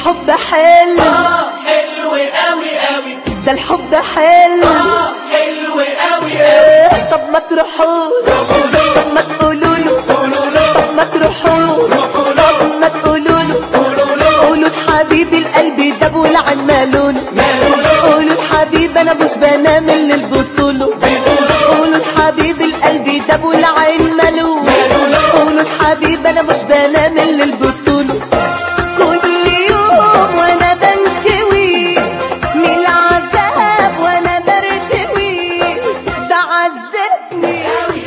الحب حلو اه حلو قوي قوي ده الحب حلو اه حلو قوي قوي إيه، طب ما تروحوا طب ما تقولوا له قولوا له طب ما تروحوا روحوا له طب ما تقولوا له قولوا له قولوا لحبيب القلب ده ولعن مالونه ماله له قولوا لحبيب انا مش بنام الا البطوله قولوا لحبيب القلب ده ولعن مالونه قولوا لحبيب انا مش بنام الا البطوله كل يوم وانا بنكوي من العذاب وانا برتوي ده عذبني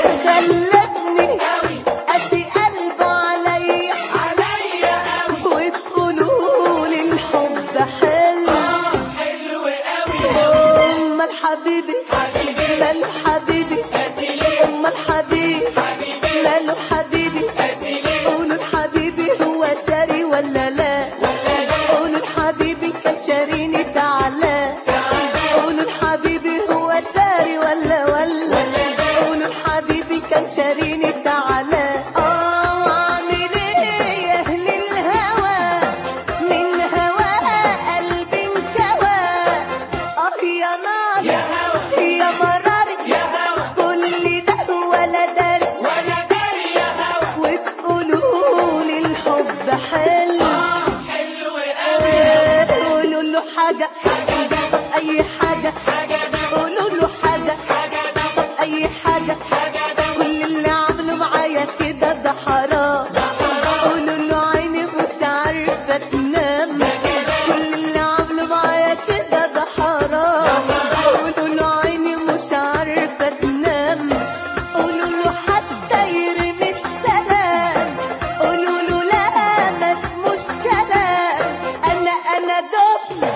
خلتني ادي قلبه عليا عليا قوي وتقولوا لي الحب حلو حلو قوي امال حبيبي حبيبي ماله حبيبي اسيلي امال حبيبي حبيبي ماله حبيبي اسيلي قولوا لحبيبي هو شاري ولا لا قولوا لحبيبي كان شاريني تعالى قولوا لحبيبي هو شاري ولا ولا قولوا لحبيبي كان شاريني تعالى اه واعمل ايه يا اهل الهوى من هوى قلبي انكوى اه يا نار يا هوا يا مراري يا هوا كل ده ولا داري ولا داري يا هوا وتقولوا لي الحب حلو حلو قوي قولوا له حاجة طب أي حاجة قولوا له حاجة طب أي حاجة كل اللي عمله معايا كده ده حرام قولوا له عيني مش عارفة تنام كل اللي عمله معايا كده ده حرام قولوا له عيني مش عارفة تنام قولوا له حتى يرمي السلام قولوا له لا ما اسموش كلام انا انا دقت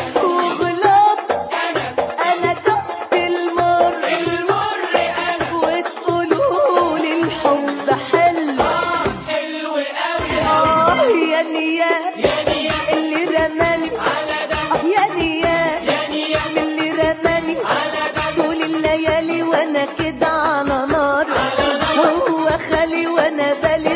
وغلطت انا دقت المر المر قوي وتقولوا لي الحب حلو حلو قوي اه يا نيات يا نيا اللي رماني على ده اه يا نيات يا نيا اللي رماني على ده طول الليالي وانا كده على نار وهو خالي وانا بالي